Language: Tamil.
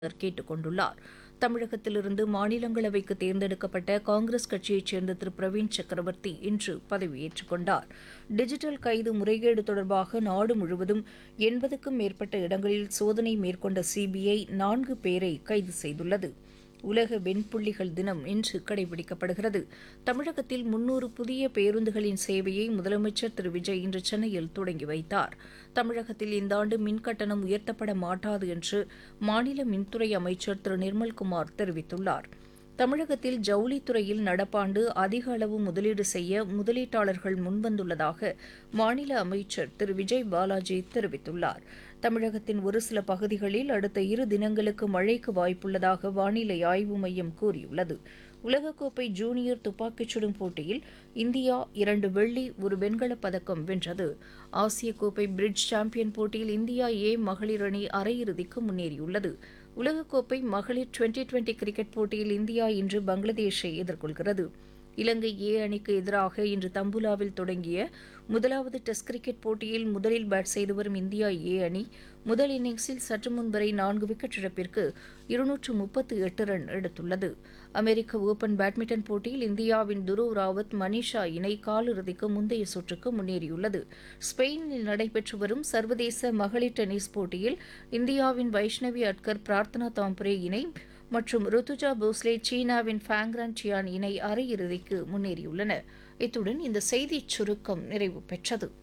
அவர் கேட்டுக் கொண்டுள்ளார் தமிழகத்திலிருந்து மாநிலங்களவைக்கு தேர்ந்தெடுக்கப்பட்ட காங்கிரஸ் கட்சியைச் சேர்ந்த திரு பிரவீன் சக்கரவர்த்தி இன்று பதவியேற்றுக் கொண்டார் டிஜிட்டல் கைது முறைகேடு தொடர்பாக நாடு முழுவதும் எண்பதுக்கும் மேற்பட்ட இடங்களில் சோதனை மேற்கொண்ட சிபிஐ நான்கு பேரை கைது செய்துள்ளது உலக வெண்புள்ளிகள் தினம் இன்று கடைபிடிக்கப்படுகிறது தமிழகத்தில் முன்னூறு புதிய பேருந்துகளின் சேவையை முதலமைச்சர் திரு விஜய் இன்று சென்னையில் தொடங்கி வைத்தார் தமிழகத்தில் இந்த ஆண்டு மின் கட்டணம் உயர்த்தப்பட மாட்டாது என்று மாநில மின்துறை அமைச்சர் திரு நிர்மல்குமார் தெரிவித்துள்ளார் தமிழகத்தில் ஜவுளித்துறையில் நடப்பாண்டு அதிக அளவு முதலீடு செய்ய முதலீட்டாளர்கள் முன்வந்துள்ளதாக மாநில அமைச்சர் திரு விஜய் பாலாஜி தெரிவித்துள்ளார் தமிழகத்தின் ஒரு சில பகுதிகளில் அடுத்த இரு தினங்களுக்கு மழைக்கு வாய்ப்புள்ளதாக வானிலை ஆய்வு மையம் கூறியுள்ளது உலகக்கோப்பை ஜூனியர் துப்பாக்கிச் சுடும் போட்டியில் இந்தியா இரண்டு வெள்ளி ஒரு வெண்கலப் பதக்கம் வென்றது ஆசிய கோப்பை பிரிட்ஜ் சாம்பியன் போட்டியில் இந்தியா ஏ மகளிர் அணி அரையிறுதிக்கு முன்னேறியுள்ளது உலகக்கோப்பை மகளிர் டுவெண்டி டுவெண்டி கிரிக்கெட் போட்டியில் இந்தியா இன்று பங்களாதேஷை எதிர்கொள்கிறது இலங்கை ஏ அணிக்கு எதிராக இன்று தம்புலாவில் தொடங்கிய முதலாவது டெஸ்ட் கிரிக்கெட் போட்டியில் முதலில் பேட் செய்து வரும் இந்தியா ஏ அணி முதல் இன்னிங்ஸில் சற்று முன் வரை நான்கு விக்கெட் இழப்பிற்கு இருநூற்று முப்பத்து எட்டு ரன் எடுத்துள்ளது அமெரிக்க ஓபன் பேட்மிண்டன் போட்டியில் இந்தியாவின் துருவ் ராவத் மனிஷா இணை காலிறுதிக்கு முந்தைய சுற்றுக்கு முன்னேறியுள்ளது ஸ்பெயினில் நடைபெற்று வரும் சர்வதேச மகளிர் டென்னிஸ் போட்டியில் இந்தியாவின் வைஷ்ணவி அட்கர் பிரார்த்தனா தாம்பரே இணை மற்றும் ருத்துஜா போஸ்லே சீனாவின் ஃபேங்ரான் சியான் இணை அரையிறுதிக்கு முன்னேறியுள்ளன இத்துடன் இந்த செய்திச் சுருக்கம் நிறைவு பெற்றது